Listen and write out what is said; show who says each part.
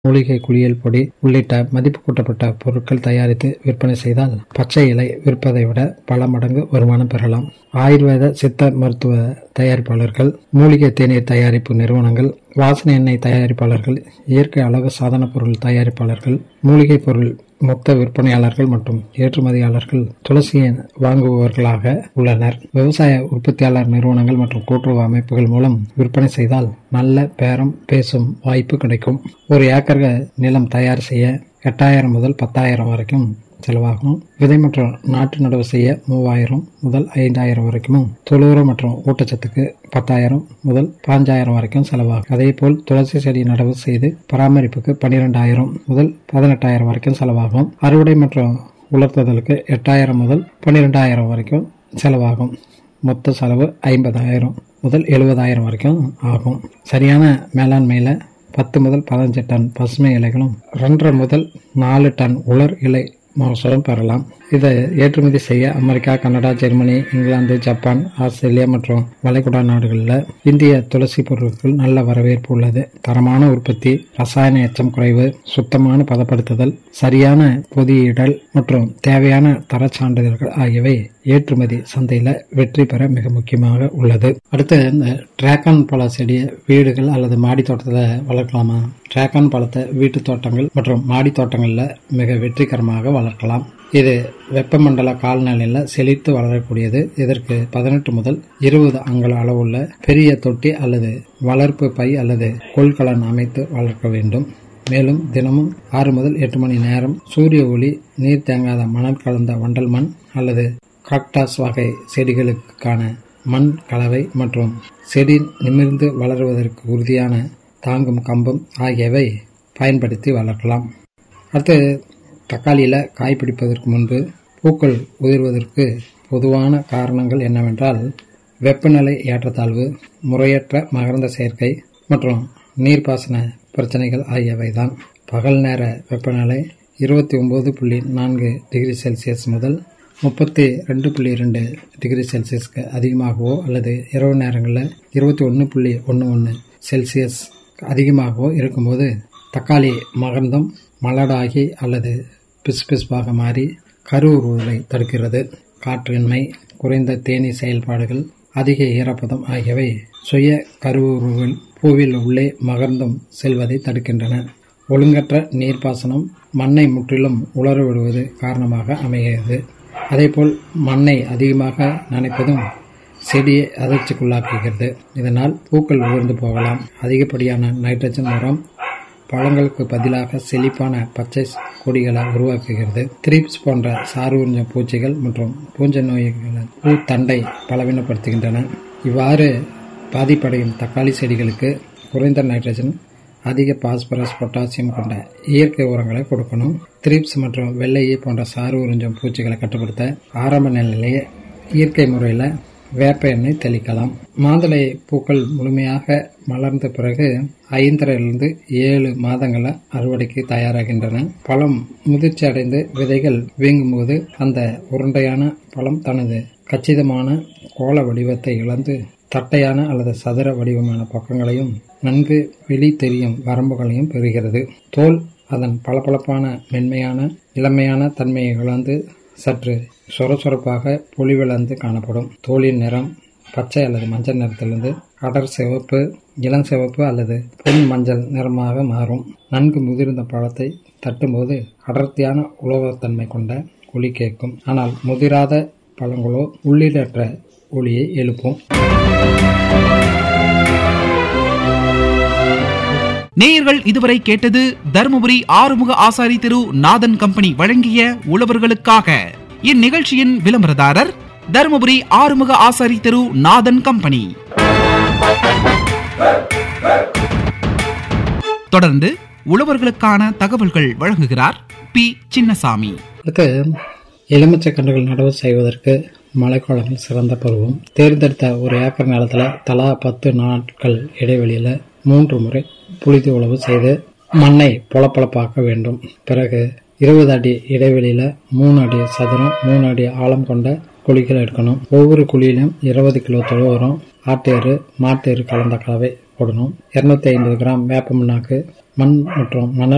Speaker 1: மூலிகை குளியல் பொடி உள்ளிட்ட மதிப்பு கூட்டப்பட்ட பொருட்கள் தயாரித்து விற்பனை செய்தால் பச்சை இலை விற்பதை விட பல மடங்கு வருமானம் பெறலாம் ஆயுர்வேத சித்த மருத்துவ தயாரிப்பாளர்கள் மூலிகை தேநீர் தயாரிப்பு நிறுவனங்கள் வாசனை எண்ணெய் தயாரிப்பாளர்கள் இயற்கை அழகு சாதன பொருள் தயாரிப்பாளர்கள் மூலிகை பொருள் மொத்த விற்பனையாளர்கள் மற்றும் ஏற்றுமதியாளர்கள் துளசியை வாங்குபவர்களாக உள்ளனர் விவசாய உற்பத்தியாளர் நிறுவனங்கள் மற்றும் கூட்டுறவு அமைப்புகள் மூலம் விற்பனை செய்தால் நல்ல பேரம் பேசும் வாய்ப்பு கிடைக்கும் ஒரு ஏக்கர் நிலம் தயார் செய்ய எட்டாயிரம் முதல் பத்தாயிரம் வரைக்கும் செலவாகும் விதை மற்றும் நாட்டு நடவு செய்ய மூவாயிரம் முதல் ஐந்தாயிரம் வரைக்கும் தொழுவுரம் மற்றும் ஊட்டச்சத்துக்கு பத்தாயிரம் முதல் பாஞ்சாயிரம் வரைக்கும் செலவாகும் அதே போல் துளசி செடி நடவு செய்து பராமரிப்புக்கு பனிரெண்டாயிரம் முதல் பதினெட்டாயிரம் வரைக்கும் செலவாகும் அறுவடை மற்றும் உலர்த்துதலுக்கு எட்டாயிரம் முதல் பன்னிரெண்டாயிரம் வரைக்கும் செலவாகும் மொத்த செலவு ஐம்பதாயிரம் முதல் எழுபதாயிரம் வரைக்கும் ஆகும் சரியான மேலாண்மையில் பத்து முதல் பதினஞ்சு டன் பசுமை இலைகளும் ரெண்டரை முதல் நாலு டன் உலர் இலை மகசூலும் பெறலாம் இதை ஏற்றுமதி செய்ய America Canada Germany England Japan Australia மற்றும் வளைகுடா நாடுகளில் இந்திய துளசி பொருட்கள் நல்ல வரவேற்பு உள்ளது தரமான உற்பத்தி ரசாயன எச்சம் குறைவு சுத்தமான பதப்படுத்துதல் சரியான பொதியிடல் மற்றும் தேவையான தரச் சான்றிதழ்கள் ஆகியவை ஏற்றுமதி சந்தையில் வெற்றி பெற மிக முக்கியமாக உள்ளது அடுத்து இந்த டிராகன் பழ செடியை வீடுகள் அல்லது மாடி தோட்டத்தில் வளர்க்கலாமா டிராகன் பழத்தை வீட்டு தோட்டங்கள் மற்றும் மாடி தோட்டங்களில் மிக வெற்றிகரமாக வளர்க்கலாம் இது வெப்பமண்டல காலநிலையில் செழித்து வளரக்கூடியது இதற்கு பதினெட்டு முதல் இருபது அங்குல அளவுள்ள பெரிய தொட்டி அல்லது வளர்ப்பு பை அல்லது கொள்கலன் அமைத்து வளர்க்க வேண்டும் மேலும் தினமும் ஆறு முதல் எட்டு மணி நேரம் சூரிய ஒளி நீர் தேங்காத மணல் கலந்த வண்டல் மண் அல்லது காக்டாஸ் வகை செடிகளுக்கான மண் கலவை மற்றும் செடி நிமிர்ந்து வளருவதற்கு உறுதியான தாங்கும் கம்பம் ஆகியவை பயன்படுத்தி வளர்க்கலாம் அடுத்து தக்காளியில் காய் பிடிப்பதற்கு முன்பு பூக்கள் உதிர்வதற்கு பொதுவான காரணங்கள் என்னவென்றால் வெப்பநிலை ஏற்றத்தாழ்வு முறையற்ற மகரந்த சேர்க்கை மற்றும் நீர்ப்பாசன பிரச்சனைகள் ஆகியவைதான் பகல் நேர வெப்பநிலை இருபத்தி ஒன்பது புள்ளி நான்கு டிகிரி செல்சியஸ் முதல் முப்பத்தி ரெண்டு புள்ளி ரெண்டு டிகிரி செல்சியஸ்க்கு அதிகமாகவோ அல்லது இரவு நேரங்களில் இருபத்தி ஒன்று புள்ளி ஒன்று ஒன்று செல்சியஸ் அதிகமாகவோ இருக்கும்போது தக்காளி மகர்ந்தம் மலடாகி அல்லது பிசுபிசுப்பாக மாறி கருவுறுவதை தடுக்கிறது காற்றின்மை குறைந்த தேனீ செயல்பாடுகள் அதிக ஈரப்பதம் ஆகியவை சுய கருவுருவில் பூவில் உள்ளே மகர்ந்தம் செல்வதை தடுக்கின்றன ஒழுங்கற்ற நீர்ப்பாசனம் மண்ணை முற்றிலும் உலர விடுவது காரணமாக அமைகிறது அதேபோல் மண்ணை அதிகமாக நனைப்பதும் செடியை அதிர்ச்சிக்குள்ளாக்குகிறது இதனால் பூக்கள் உயர்ந்து போகலாம் அதிகப்படியான நைட்ரஜன் உரம் பழங்களுக்கு பதிலாக செழிப்பான பச்சை கொடிகளை உருவாக்குகிறது த்ரீப்ஸ் போன்ற சாறு உறிஞ்ச பூச்சிகள் மற்றும் பூஞ்சை நோய்களை பூ தண்டை பலவீனப்படுத்துகின்றன இவ்வாறு பாதிப்படையும் தக்காளி செடிகளுக்கு குறைந்த நைட்ரஜன் அதிக பாஸ்பரஸ் பொட்டாசியம் கொண்ட இயற்கை உரங்களை கொடுக்கணும் த்ரீப்ஸ் மற்றும் வெள்ளையை போன்ற சாறு உறிஞ்சும் பூச்சிகளை கட்டுப்படுத்த ஆரம்ப நிலையிலேயே இயற்கை முறையில் வேப்ப எண்ணெய் தெளிக்கலாம் மாதுளை பூக்கள் முழுமையாக மலர்ந்த பிறகு ஐந்தரையிலிருந்து ஏழு மாதங்கள அறுவடைக்கு தயாராகின்றன பழம் முதிர்ச்சி அடைந்து விதைகள் வீங்கும்போது அந்த உருண்டையான பழம் தனது கச்சிதமான கோள வடிவத்தை இழந்து தட்டையான அல்லது சதுர வடிவமான பக்கங்களையும் நன்கு வெளி தெரியும் வரம்புகளையும் பெறுகிறது தோல் அதன் பளபளப்பான மென்மையான இளமையான தன்மையை இழந்து சற்று சொரசொரப்பாக பொலிவிழந்து காணப்படும் தோலின் நிறம் பச்சை அல்லது மஞ்சள் நிறத்திலிருந்து அடர் சிவப்பு இளம் சிவப்பு அல்லது பொன் மஞ்சள் நிறமாக மாறும் நன்கு முதிர்ந்த பழத்தை தட்டும்போது அடர்த்தியான உலோகத்தன்மை கொண்ட ஒளி கேட்கும் ஆனால் முதிராத பழங்களோ உள்ளீடற்ற ஒளியை எழுப்பும்
Speaker 2: நேயர்கள் இதுவரை கேட்டது தருமபுரி ஆறுமுக ஆசாரி திரு நாதன் கம்பெனி வழங்கிய உழவர்களுக்காக இந்நிகழ்ச்சியின் விளம்பரதாரர் தருமபுரி ஆறுமுக ஆசாரி திரு நாதன் கம்பெனி தொடர்ந்து உழவர்களுக்கான தகவல்கள் வழங்குகிறார் பி சின்னசாமி
Speaker 1: அடுத்து எலுமிச்சை கன்றுகள் நடவு செய்வதற்கு மழைக்காலங்கள் சிறந்த பருவம் தேர்ந்தெடுத்த ஒரு ஏக்கர் நிலத்தில் தலா பத்து நாட்கள் இடைவெளியில் மூன்று முறை புழுதி உழவு செய்து மண்ணை பொலப்பொலப்பாக்க வேண்டும் பிறகு இருபது அடி இடைவெளியில் மூணு அடி சதுரம் மூணு அடி ஆழம் கொண்ட குழிகள் எடுக்கணும் ஒவ்வொரு குழியிலும் இருபது கிலோ தொழு உரம் ஆட்டேறு மாட்டேறு கலந்த கலவை போடணும் இருநூத்தி ஐம்பது கிராம் வேப்ப மண்ணாக்கு மண் மற்றும் மணல்